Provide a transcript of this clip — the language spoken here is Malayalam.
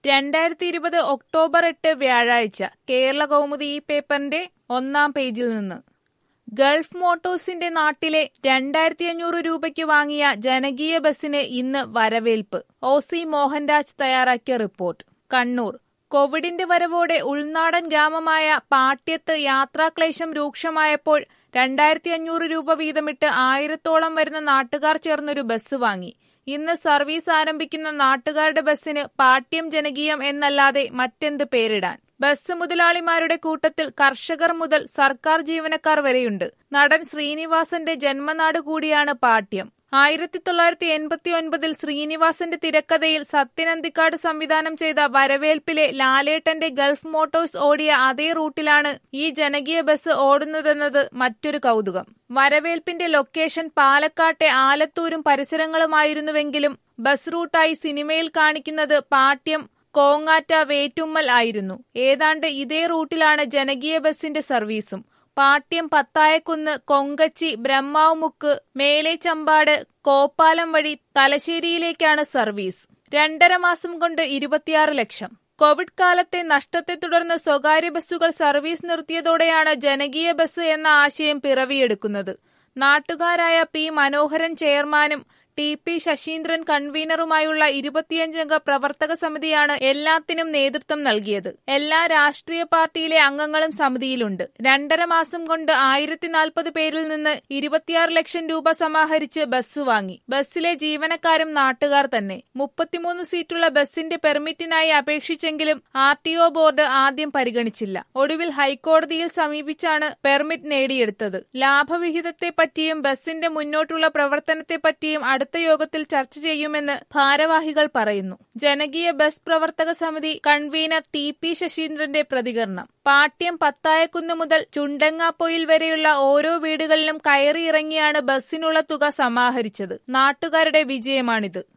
രണ്ടായിരത്തി ഇരുപത് ഒക്ടോബർ എട്ട് വ്യാഴാഴ്ച കേരള കൗമുദി ഈ പേപ്പറിന്റെ ഒന്നാം പേജിൽ നിന്ന് ഗൾഫ് മോട്ടോഴ്സിന്റെ നാട്ടിലെ രണ്ടായിരത്തി അഞ്ഞൂറ് രൂപയ്ക്ക് വാങ്ങിയ ജനകീയ ബസിന് ഇന്ന് വരവേൽപ്പ് ഒ സി മോഹൻരാജ് തയ്യാറാക്കിയ റിപ്പോർട്ട് കണ്ണൂർ കോവിഡിന്റെ വരവോടെ ഉൾനാടൻ ഗ്രാമമായ പാട്യത്ത് യാത്രാക്ലേശം രൂക്ഷമായപ്പോൾ രണ്ടായിരത്തി അഞ്ഞൂറ് രൂപ വീതമിട്ട് ആയിരത്തോളം വരുന്ന നാട്ടുകാർ ചേർന്നൊരു ബസ് വാങ്ങി ഇന്ന് സർവീസ് ആരംഭിക്കുന്ന നാട്ടുകാരുടെ ബസ്സിന് പാട്യം ജനകീയം എന്നല്ലാതെ മറ്റെന്ത് പേരിടാൻ ബസ് മുതലാളിമാരുടെ കൂട്ടത്തിൽ കർഷകർ മുതൽ സർക്കാർ ജീവനക്കാർ വരെയുണ്ട് നടൻ ശ്രീനിവാസന്റെ ജന്മനാട് കൂടിയാണ് പാട്യം ആയിരത്തി തൊള്ളായിരത്തി എൺപത്തി ഒൻപതിൽ ശ്രീനിവാസന്റെ തിരക്കഥയിൽ സത്യനന്ദിക്കാട് സംവിധാനം ചെയ്ത വരവേൽപ്പിലെ ലാലേട്ടന്റെ ഗൾഫ് മോട്ടോഴ്സ് ഓടിയ അതേ റൂട്ടിലാണ് ഈ ജനകീയ ബസ് ഓടുന്നതെന്നത് മറ്റൊരു കൗതുകം വരവേൽപ്പിന്റെ ലൊക്കേഷൻ പാലക്കാട്ടെ ആലത്തൂരും പരിസരങ്ങളുമായിരുന്നുവെങ്കിലും ബസ് റൂട്ടായി സിനിമയിൽ കാണിക്കുന്നത് പാട്യം കോങ്ങാറ്റ വേറ്റുമ്മൽ ആയിരുന്നു ഏതാണ്ട് ഇതേ റൂട്ടിലാണ് ജനകീയ ബസിന്റെ സർവീസും പാട്യം പത്തായക്കുന്ന് കൊങ്കച്ചി ബ്രഹ്മാവുമുക്ക് മേലെ ചമ്പാട് കോപ്പാലം വഴി തലശ്ശേരിയിലേക്കാണ് സർവീസ് രണ്ടര മാസം കൊണ്ട് ഇരുപത്തിയാറ് ലക്ഷം കോവിഡ് കാലത്തെ നഷ്ടത്തെ തുടർന്ന് സ്വകാര്യ ബസ്സുകൾ സർവീസ് നിർത്തിയതോടെയാണ് ജനകീയ ബസ് എന്ന ആശയം പിറവിയെടുക്കുന്നത് നാട്ടുകാരായ പി മനോഹരൻ ചെയർമാനും ടി പി ശശീന്ദ്രൻ കൺവീനറുമായുള്ള ഇരുപത്തിയഞ്ചംഗ പ്രവർത്തക സമിതിയാണ് എല്ലാത്തിനും നേതൃത്വം നൽകിയത് എല്ലാ രാഷ്ട്രീയ പാർട്ടിയിലെ അംഗങ്ങളും സമിതിയിലുണ്ട് രണ്ടര മാസം കൊണ്ട് ആയിരത്തി നാൽപ്പത് പേരിൽ നിന്ന് ഇരുപത്തിയാറ് ലക്ഷം രൂപ സമാഹരിച്ച് ബസ് വാങ്ങി ബസ്സിലെ ജീവനക്കാരും നാട്ടുകാർ തന്നെ മുപ്പത്തിമൂന്ന് സീറ്റുള്ള ബസിന്റെ പെർമിറ്റിനായി അപേക്ഷിച്ചെങ്കിലും ആർ ടി ഒ ബോർഡ് ആദ്യം പരിഗണിച്ചില്ല ഒടുവിൽ ഹൈക്കോടതിയിൽ സമീപിച്ചാണ് പെർമിറ്റ് നേടിയെടുത്തത് ലാഭവിഹിതത്തെ പറ്റിയും ബസിന്റെ മുന്നോട്ടുള്ള പ്രവർത്തനത്തെ പറ്റിയും അടുത്ത യോഗത്തിൽ ചർച്ച ചെയ്യുമെന്ന് ഭാരവാഹികൾ പറയുന്നു ജനകീയ ബസ് പ്രവർത്തക സമിതി കൺവീനർ ടി പി ശശീന്ദ്രന്റെ പ്രതികരണം പാട്യം പത്തായക്കുന്ന് മുതൽ ചുണ്ടങ്ങാപ്പൊയിൽ വരെയുള്ള ഓരോ വീടുകളിലും കയറിയിറങ്ങിയാണ് ബസ്സിനുള്ള തുക സമാഹരിച്ചത് നാട്ടുകാരുടെ വിജയമാണിത്